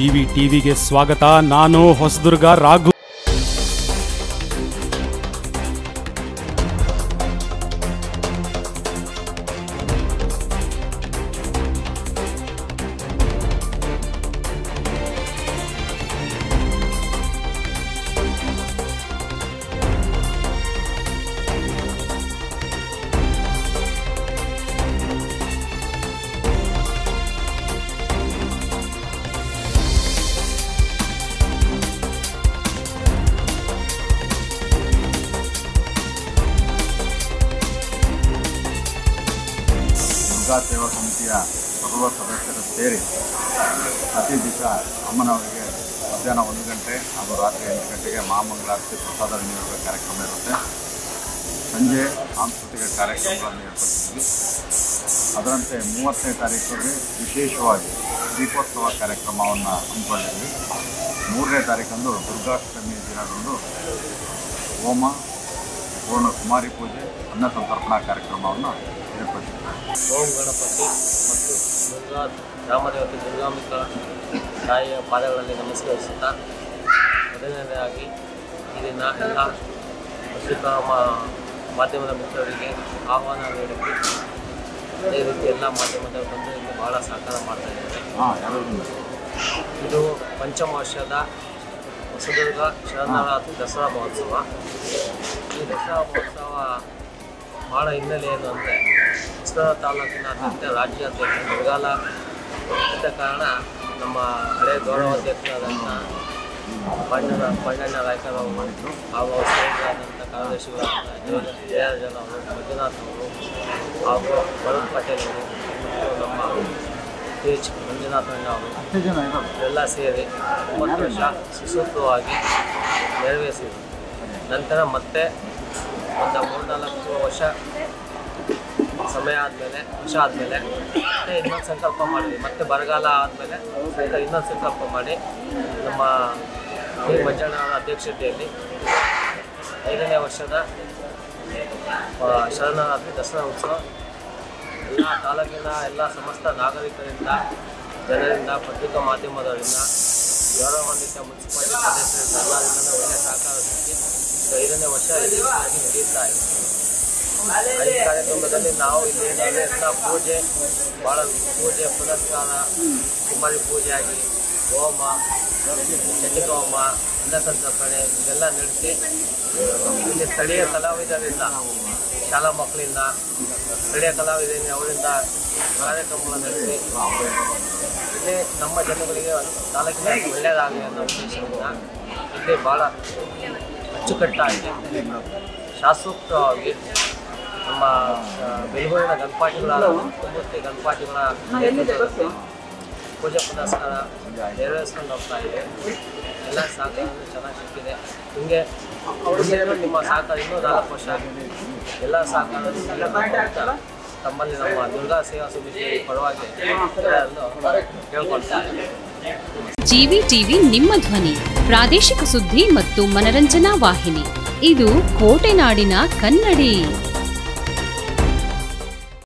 GV ಟಿವಿಗೆ ಸ್ವಾಗತ ನಾನು ಹೊಸದುರ್ಗ ರಾಘು ದುರ್ಗಾ ಸೇವಾ ಸಮಿತಿಯ ಸರ್ವ ಸದಸ್ಯರು ಸೇರಿ ಪ್ರತಿ ದಿವಸ ಅಮ್ಮನವರಿಗೆ ಮಧ್ಯಾಹ್ನ ಒಂದು ಗಂಟೆ ಹಾಗೂ ರಾತ್ರಿ ಎಂಟು ಗಂಟೆಗೆ ಮಹಾಮಂಗಳಾರತಿ ಪ್ರಸಾದ ವಿನಿಯೋಗ ಕಾರ್ಯಕ್ರಮ ಇರುತ್ತೆ ಸಂಜೆ ಸಾಂಸ್ಕೃತಿಕ ಕಾರ್ಯಕ್ರಮಗಳನ್ನು ಏರ್ಪಡಿಸಿದ್ವಿ ಅದರಂತೆ ಮೂವತ್ತನೇ ತಾರೀಕಲ್ಲಿ ವಿಶೇಷವಾಗಿ ದೀಪೋತ್ಸವ ಕಾರ್ಯಕ್ರಮವನ್ನು ಹಮ್ಮಿಕೊಂಡಿದ್ವಿ ಮೂರನೇ ತಾರೀಕಂದು ದುರ್ಗಾಷ್ಟಮಿ ದಿನದಂದು ಹೋಮ ಪೂರ್ಣ ಕುಮಾರಿ ಪೂಜೆ ಅನ್ನ ಸಂತರ್ಪಣಾ ಕಾರ್ಯಕ್ರಮವನ್ನು ಏರ್ಪಡಿಸಿದ್ವಿ ಓಂ ಗಣಪತಿ ಮತ್ತು ದುರ್ಗಾ ರಾಮದೇವತೆ ದುರ್ಗಾಂಬಿಕಾ ತಾಯಿಯ ಪಾದಗಳಲ್ಲಿ ನಮಸ್ಕರಿಸುತ್ತಾ ಮೊದಲನೇದಾಗಿ ಈ ದಿನ ಎಲ್ಲ ಪತ್ರಿಕಾ ಮಾ- ಮಾಧ್ಯಮದ ಮಿತ್ರರಿಗೆ ಆಹ್ವಾನ ನೀಡಿದ್ದು ಅದೇ ರೀತಿ ಎಲ್ಲ ಮಾಧ್ಯಮದ ಬಂದು ಇಲ್ಲಿ ಬಹಳ ಸಹಕಾರ ಮಾಡ್ತಾ ಇದ್ದಾರೆ ಹಾಂ ಯಾರು ಇದು ಪಂಚಮ ವರ್ಷದ ಹೊಸದುರ್ಗ ಶರನ್ನವರಾತ್ರಿ ದಸರಾ ಮಹೋತ್ಸವ ಈ ದಸರಾ ಮಹೋತ್ಸವ ಭಾಳ ಹಿನ್ನೆಲೆ ಏನು ಅಂದರೆ ಹೊಸದುರ್ಗ ತಾಲೂಕಿನಾದ್ಯಂತ ರಾಜ್ಯಾದ್ಯಂತ ಬರಗಾಲ ಇದ್ದ ಕಾರಣ ನಮ್ಮ ಹಳೆ ಗೌರವಾಧ್ಯಕ್ಷರಾದಂಥ ಬಣ್ಣನ ಬಣ್ಣಣ್ಣ ರಾಯಕರವರು ಹಾಗೂ ಸ್ನೇಹಿತರಾದಂಥ ಕಾರ್ಯದರ್ಶಿಗಳಾದ ಜಯರಾಜನ್ ಅವರು ಮಂಜುನಾಥ್ ಅವರು ಹಾಗೂ ಭರತ್ ಪಟೇಲ್ ಅವರು ಮತ್ತು ನಮ್ಮ ಟಿ ಎಚ್ ಮಂಜುನಾಥಣ್ಣ ಅವರು ಅಷ್ಟೇ ಜನ ಇರೋದು ಎಲ್ಲ ಸೇರಿ ಒಂಬತ್ತು ವರ್ಷ ಸುಸೂತ್ರವಾಗಿ ನೆರವೇರಿಸಿದ್ರು ನಂತರ ಮತ್ತೆ ಒಂದು ಮೂರ್ನಾಲ್ಕು ವರ್ಷ ಸಮಯ ಆದಮೇಲೆ ವರ್ಷ ಆದಮೇಲೆ ಮತ್ತೆ ಇನ್ನೊಂದು ಸಂಕಲ್ಪ ಮಾಡಿದ್ವಿ ಮತ್ತೆ ಬರಗಾಲ ಆದಮೇಲೆ ಇನ್ನೊಂದು ಸಂಕಲ್ಪ ಮಾಡಿ ನಮ್ಮ ಡಿ ಮಂಜಣ್ಣವರ ಅಧ್ಯಕ್ಷತೆಯಲ್ಲಿ ಐದನೇ ವರ್ಷದ ಆ, ಶರಣರಾತ್ರಿ ದಸರಾ ಉತ್ಸವ ಎಲ್ಲ ತಾಲೂಕಿನ ಎಲ್ಲ ಸಮಸ್ತ ನಾಗರಿಕರಿಂದ ಜನರಿಂದ ಪತ್ರಿಕಾ ಮಾಧ್ಯಮದವರಿಂದ ಗೌರವಾನ್ವಿತ ಮುನ್ಸಿಪಾಲಿಟಿ ಸದಸ್ಯರಿಂದ ಎಲ್ಲರಿಂದ ಒಳ್ಳೆಯ ಸಹಕಾರ ಸಿಕ್ಕಿ ಇದು ಐದನೇ ವರ್ಷ ಯಶಸ್ವಿಯಾಗಿ ನಡೆಯುತ್ತಾ ಇದೆ ಈ ಕಾರ್ಯಕ್ರಮದಲ್ಲಿ ನಾವು ಇಲ್ಲಿ ಎಲ್ಲ ಪೂಜೆ ಭಾಳ ಪೂಜೆ ಪುನಸ್ಕಾರ ಕುಮಾರಿ ಪೂಜೆ ಆಗಿ ಹೋಮ ಚಂಡಿಕ ಹೋಮ ಅನ್ನಸಂತರ್ಪಣೆ ಇದೆಲ್ಲ ನಡೆಸಿ ಇಲ್ಲಿ ಸ್ಥಳೀಯ ಕಲಾವಿದರಿಂದ ಶಾಲಾ ಮಕ್ಕಳಿಂದ ಸ್ಥಳೀಯ ಕಲಾವಿದರಿಂದ ಅವರಿಂದ ಕಾರ್ಯಕ್ರಮಗಳನ್ನು ನಡೆಸಿ ಇಲ್ಲಿ ನಮ್ಮ ಜನಗಳಿಗೆ ತಾಲೂಕಿನ ಒಳ್ಳೆಯದಾಗಲಿ ಅನ್ನೋ ಉದ್ದೇಶದಿಂದ ಇಲ್ಲಿ ಭಾಳ ಅಚ್ಚುಕಟ್ಟಾಗಿ ಶಾಸ್ತ್ರೋಕ್ತವಾಗಿ ನಮ್ಮ ಆ, ಬೆಳಗುವಿನ ಗಣಪಾಟಿಗಳಾದ ಮೂರ್ತಿ ಗಣಪಾಟಿಗಳ ನೇತೃತ್ವದಲ್ಲಿ ಪೂಜೆ ಪುನಸ್ಕಾರ ನೆರವೇರಿಸ್ಕೊಂಡು ಹೋಗ್ತಾ ಇದೆ ಎಲ್ಲ ಸಹಕಾರ ಚೆನ್ನಾಗಿ ಸಿಕ್ಕಿದೆ ಹಿಂಗೆ ಮುಂದೇನು ನಿಮ್ಮ ಸಹಕಾರ ಇನ್ನೂ ನಾಲ್ಕು ವರ್ಷ ಎಲ್ಲ ಸಹಕಾರ ತಮ್ಮಲ್ಲಿ ನಮ್ಮ ದುರ್ಗಾ ಸೇವಾ ಸಮಿತಿ ಪರವಾಗಿ ಎಲ್ಲರನ್ನೂ ಕೇಳ್ಕೊಳ್ತಾ ಇದ್ದೀನಿ ಜಿವಿ ಟಿವಿ ನಿಮ್ಮ ಧ್ವನಿ ಪ್ರಾದೇಶಿಕ ಸುದ್ದಿ ಮತ್ತು ಮನರಂಜನಾ ವಾಹಿನಿ ಇದು ಕೋಟೆನಾಡಿನ ಕನ್ನಡಿ